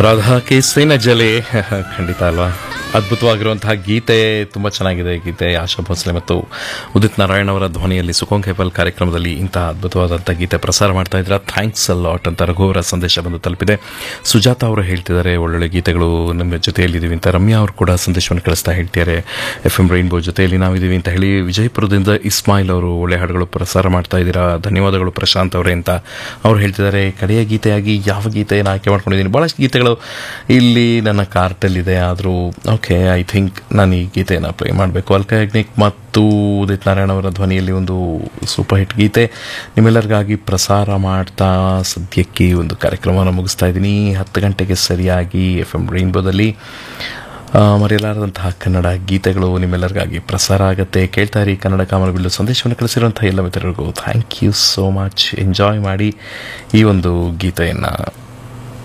ರಾಧಾ ಕೇಸಿನ ಜಲೆ ಖಂಡಿತ ಅಲ್ವಾ ಅದ್ಭುತವಾಗಿರುವಂತಹ ಗೀತೆ ತುಂಬ ಚೆನ್ನಾಗಿದೆ ಗೀತೆ ಆಶಾ ಭೋಸ್ಲೆ ಮತ್ತು ಉದಿತ್ ನಾರಾಯಣ್ ಅವರ ಧ್ವನಿಯಲ್ಲಿ ಸುಖೋಂಗ್ ಹೆಪಲ್ ಕಾರ್ಯಕ್ರಮದಲ್ಲಿ ಇಂತಹ ಅದ್ಭುತವಾದಂಥ ಗೀತೆ ಪ್ರಸಾರ ಮಾಡ್ತಾ ಇದ್ರ ಥ್ಯಾಂಕ್ಸ್ ಅ ಲಾಟ್ ಅಂತ ರಘುವರ ಸಂದೇಶ ಬಂದು ತಲುಪಿದೆ ಸುಜಾತ ಅವರು ಹೇಳ್ತಿದ್ದಾರೆ ಒಳ್ಳೊಳ್ಳೆ ಗೀತೆಗಳು ನಮ್ಮ ಜೊತೆಯಲ್ಲಿದ್ದೀವಿ ಅಂತ ರಮ್ಯಾ ಅವರು ಕೂಡ ಸಂದೇಶವನ್ನು ಕಳಿಸ್ತಾ ಹೇಳ್ತಿದ್ದಾರೆ ಎಫ್ ಎಂ ರೈನ್ಬೋ ಜೊತೆಯಲ್ಲಿ ನಾವಿದ್ದೀವಿ ಅಂತ ಹೇಳಿ ವಿಜಯಪುರದಿಂದ ಇಸ್ಮಾಯಿಲ್ ಅವರು ಒಳ್ಳೆ ಹಾಡುಗಳು ಪ್ರಸಾರ ಮಾಡ್ತಾ ಇದ್ದೀರಾ ಧನ್ಯವಾದಗಳು ಪ್ರಶಾಂತ್ ಅವರೇ ಅಂತ ಅವ್ರು ಹೇಳ್ತಿದ್ದಾರೆ ಕಡೆಯ ಗೀತೆಯಾಗಿ ಯಾವ ಗೀತೆಯನ್ನು ಆಯ್ಕೆ ಮಾಡ್ಕೊಂಡಿದ್ದೀನಿ ಭಾಳಷ್ಟು ಗೀತೆಗಳು ಇಲ್ಲಿ ನನ್ನ ಕಾರ್ಟಲ್ಲಿದೆ ಆದರೂ ಓಕೆ ಐ ಥಿಂಕ್ ನಾನು ಈ ಗೀತೆಯನ್ನು ಪ್ಲೇ ಮಾಡಬೇಕು ಅಲ್ಕ ಯಾಜ್ಞಿಕ್ ಮತ್ತು ಉದಿತ್ ನಾರಾಯಣ ಅವರ ಧ್ವನಿಯಲ್ಲಿ ಒಂದು ಸೂಪರ್ ಹಿಟ್ ಗೀತೆ ನಿಮ್ಮೆಲ್ಲರಿಗಾಗಿ ಪ್ರಸಾರ ಮಾಡ್ತಾ ಸದ್ಯಕ್ಕೆ ಈ ಒಂದು ಕಾರ್ಯಕ್ರಮವನ್ನು ಮುಗಿಸ್ತಾ ಇದ್ದೀನಿ ಹತ್ತು ಗಂಟೆಗೆ ಸರಿಯಾಗಿ ಎಫ್ ಎಂ ರೈನ್ಬೋದಲ್ಲಿ ಆ, ಮರೆಯಲಾರದಂತಹ ಕನ್ನಡ ಗೀತೆಗಳು ನಿಮ್ಮೆಲ್ಲರಿಗಾಗಿ ಪ್ರಸಾರ ಆಗುತ್ತೆ ಕೇಳ್ತಾ ಇರಿ ಕನ್ನಡ ಕಾಮನಬಿಲ್ಲು ಸಂದೇಶವನ್ನು ಕಳಿಸಿರುವಂತಹ ಎಲ್ಲ ಮಿತ್ರರಿಗೂ thank you so much enjoy ಮಾಡಿ ಈ ಒಂದು ಗೀತೆಯನ್ನು